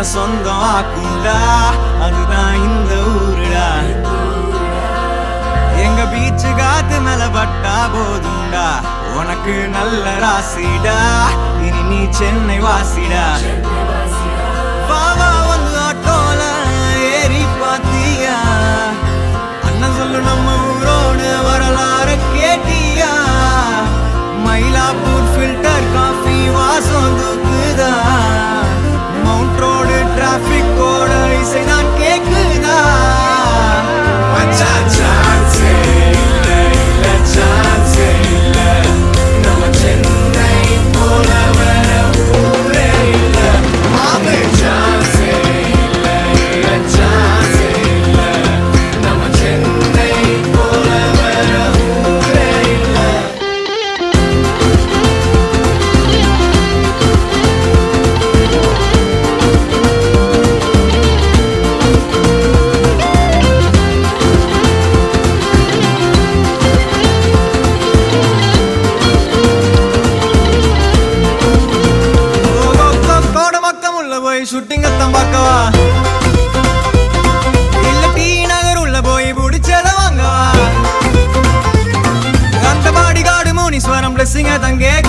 என்ன சொந்தம் ஆக்குண்டா அதுதான் இந்த ஊருடா எங்க பீச்சு காத்து மேல பட்டா போதுண்டா உனக்கு நல்ல ராசிடா இனி நீ சென்னை வாசிடா பாவா வந்து ஆட்டோல ஏறி பாத்தியா அண்ணன் சொல்லு நம்ம ஊரோட வரலாறு கேட்டியா மயிலாப்பூர் ஃபில்டர் காஃபி வாசம் தூக்குதா மவுண்ட் ரோடு டிராபிக்கோட இசைதான் கேக்குதா மச்சான் chance ஏ இல்ல, இல்ல chance ஏ இல்ல. நம்ம சென்னை போல வேற ஊரே இல்ல. மாமே chance ஏ இல்ல, இல்ல chance ஏ இல்ல. நம்ம சென்னை போல வேற ஊரே இல்ல. கோடமக்கம் உள்ள போய் ஷூட்டிங் அத்தம் பார்க்கவா இல்ல டி நகர் உள்ள போய் பிடிச்சத வாங்கவா அந்த பாடி காடு முனீஸ்வரம் பிளஸிங்க தங்கே